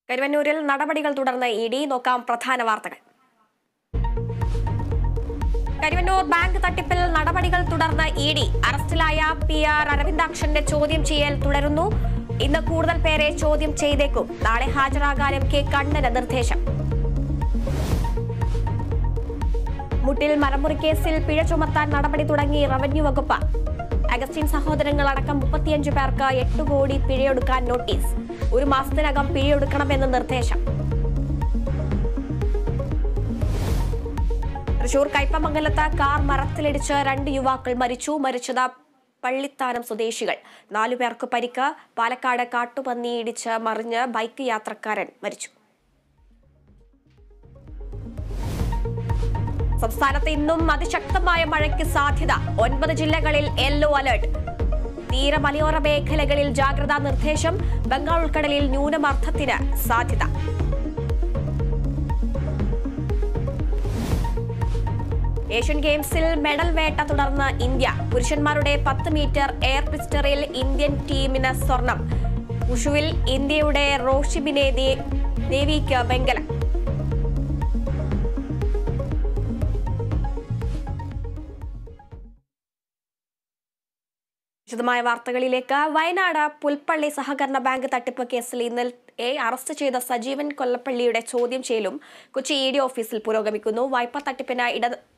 കരുവന്നൂരിൽ നടപടികൾ തുടർന്ന് E D നോക്കാം പ്രധാന വാർത്തകൾ കരുവന്നൂർ ബാങ്ക് തട്ടിപ്പിൽ നടപടികൾ തുടർന്ന് ഇ ഡി അറസ്റ്റിലായ പി ആർ അരവിന്ദാക്ഷന്റെ ചോദ്യം ചെയ്യൽ തുടരുന്നു ഇന്ന് കൂടുതൽ പേരെ ചോദ്യം ചെയ്തേക്കും നാളെ ഹാജരാകാനും കെ കണ്ണന് നിർദ്ദേശം മുട്ടിൽ മരമുറി കേസിൽ പിഴ ചുമത്താൻ നടപടി തുടങ്ങി റവന്യൂ വകുപ്പ് അഗസ്റ്റിൻ സഹോദരങ്ങൾ അടക്കം മുപ്പത്തിയഞ്ച് പേർക്ക് എട്ട് കോടി പിഴയൊടുക്കാൻ നോട്ടീസ് ഒരു മാസത്തിനകം പിഴയൊടുക്കണമെന്ന് നിർദ്ദേശം തൃശൂർ കയ്പമംഗലത്ത് കാർ മരത്തിലിടിച്ച് രണ്ട് യുവാക്കൾ മരിച്ചു മരിച്ചത് പള്ളിത്താനം സ്വദേശികൾ നാലുപേർക്ക് പരിക്ക് പാലക്കാട് കാട്ടുപന്നി ഇടിച്ച് മറിഞ്ഞ് ബൈക്ക് യാത്രക്കാരൻ മരിച്ചു സംസ്ഥാനത്ത് ഇന്നും അതിശക്തമായ മഴയ്ക്ക് സാധ്യത ഒൻപത് ജില്ലകളിൽ യെല്ലോ അലർട്ട് തീര മലയോര മേഖലകളിൽ ജാഗ്രതാ നിർദ്ദേശം ബംഗാൾ ഉൾക്കടലിൽ ന്യൂനമർദ്ദത്തിന് സാധ്യത ഏഷ്യൻ ഗെയിംസിൽ മെഡൽ വേട്ട തുടർന്ന് ഇന്ത്യ പുരുഷന്മാരുടെ പത്ത് മീറ്റർ എയർ പിസ്റ്ററിൽ ഇന്ത്യൻ ടീമിന് സ്വർണം ഉഷുവിൽ ഇന്ത്യയുടെ റോഷിബിനെ ദേ- ദേവിക്ക് വെങ്കലം വിശദമായ വാർത്തകളിലേക്ക് വയനാട് പുൽപ്പള്ളി സഹകരണ ബാങ്ക് തട്ടിപ്പ് കേസിൽ ഇന്നലെ അറസ്റ്റ് ചെയ്ത സജീവൻ കൊല്ലപ്പള്ളിയുടെ ചോദ്യം ചെയ്യലും കൊച്ചി ഇ ഡി ഓഫീസിൽ പുരോഗമിക്കുന്നു വായ്പാ തട്ടിപ്പിന് ഇട